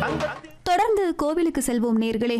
தொடர்ந்து கோவிலுக்கு செல்வோம் நேர்களே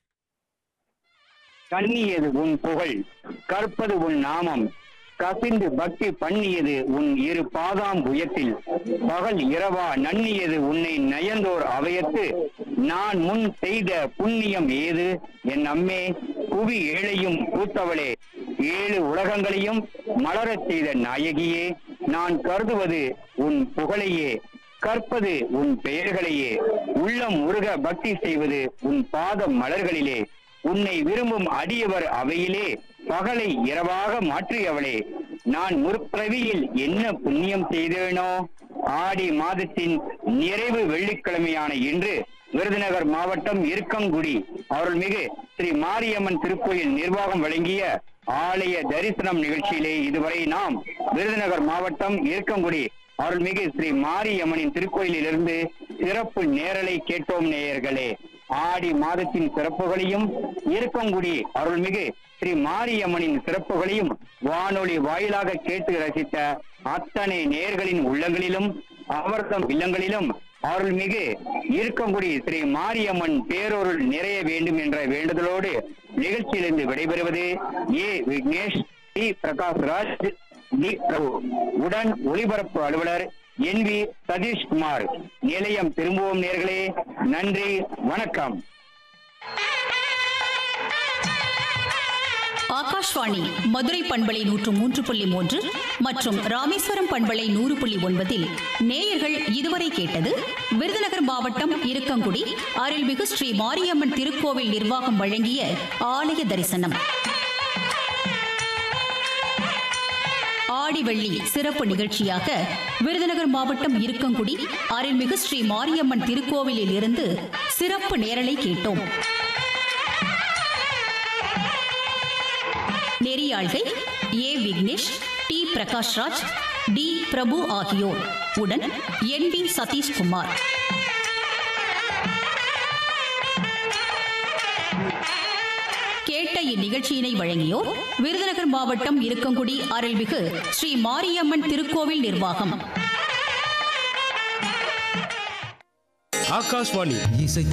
கண்ணியது உன் புகழ் கற்பது உன் நாமம் கசிந்து பக்தி பண்ணியது உன் இரு பாதாம் புயத்தில் பகல் இரவா நன்னியது உன்னை நயந்தோர் அவையத்து நான் முன் செய்த புண்ணியம் ஏது என் அம்மே புவி ஏழையும் பூத்தவளே ஏழு உலகங்களையும் மலரச் செய்த நாயகியே நான் கருதுவது உன் புகழையே கற்பது உன் பெயர்களையே உள்ளம் உருக பக்தி செய்வது உன் பாத மலர்களிலே உன்னை விரும்பும் அடியவர் அவையிலே பகலை இரவாக மாற்றியவளே நான் முற்பிறவியில் என்ன புண்ணியம் செய்தேனோ ஆடி மாதத்தின் நிறைவு வெள்ளிக்கிழமையான இன்று விருதுநகர் மாவட்டம் இருக்கங்குடி அருள்மிகு ஸ்ரீ மாரியம்மன் திருக்கோயில் நிர்வாகம் வழங்கிய ஆலய தரிசனம் நிகழ்ச்சியிலே இதுவரை நாம் விருதுநகர் மாவட்டம் இருக்கங்குடி அருள்மிகு ஸ்ரீ மாரியம்மனின் திருக்கோயிலிலிருந்து சிறப்பு நேரலை கேட்டோம் நேயர்களே ஆடி மாதத்தின் சிறப்புகளையும் இருக்கங்குடி அருள்மிகு ஸ்ரீ மாரியம்மனின் சிறப்புகளையும் வானொலி வாயிலாக கேட்டு ரசித்த அத்தனை நேயர்களின் உள்ளங்களிலும் அவர்தம் இல்லங்களிலும் அருள்மிகு இருக்கங்குடி ஸ்ரீ மாரியம்மன் பேரொருள் நிறைய வேண்டும் என்ற வேண்டுதலோடு நிகழ்ச்சியிலிருந்து விடைபெறுவது A Vignesh D Prakash Raj D Prabhu உடன் ஒளிபரப்பு அலுவலர் என் வி சதீஷ்குமார் நிலையம் திரும்புவோம் நேர்களே நன்றி வணக்கம் ஆகாஷ்வாணி மதுரை பண்பலை நூற்று மூன்று புள்ளி மூன்று மற்றும் ராமேஸ்வரம் பண்பலை நூறு புள்ளி ஒன்பதில் நேயர்கள் இதுவரை கேட்டது விருதுநகர் மாவட்டம் இருக்கங்குடி அருள்மிகு ஸ்ரீ மாரியம்மன் திருக்கோவில் நிர்வாகம் வழங்கிய ஆலய தரிசனம் ஆடி வெள்ளி சிறப்பு நிகழ்ச்சியாக விருதுநகர் மாவட்டம் இருக்கங்குடி அருள்மிகு ஸ்ரீ மாரியம்மன் திருக்கோவிலில் இருந்து சிறப்பு நேரலை கேட்டோம் நெறியாள்கை A Vignesh D Prakashraj D Prabhu ஆகியோர் உடன் என் வி சதீஷ்குமார் கேட்ட இந்நிகழ்ச்சியினை வழங்கியோர் விருதுநகர் மாவட்டம் இருக்கங்குடி அருள்மிகு ஸ்ரீ மாரியம்மன் திருக்கோவில் நிர்வாகம் ஆகாஷ்வாணி இசை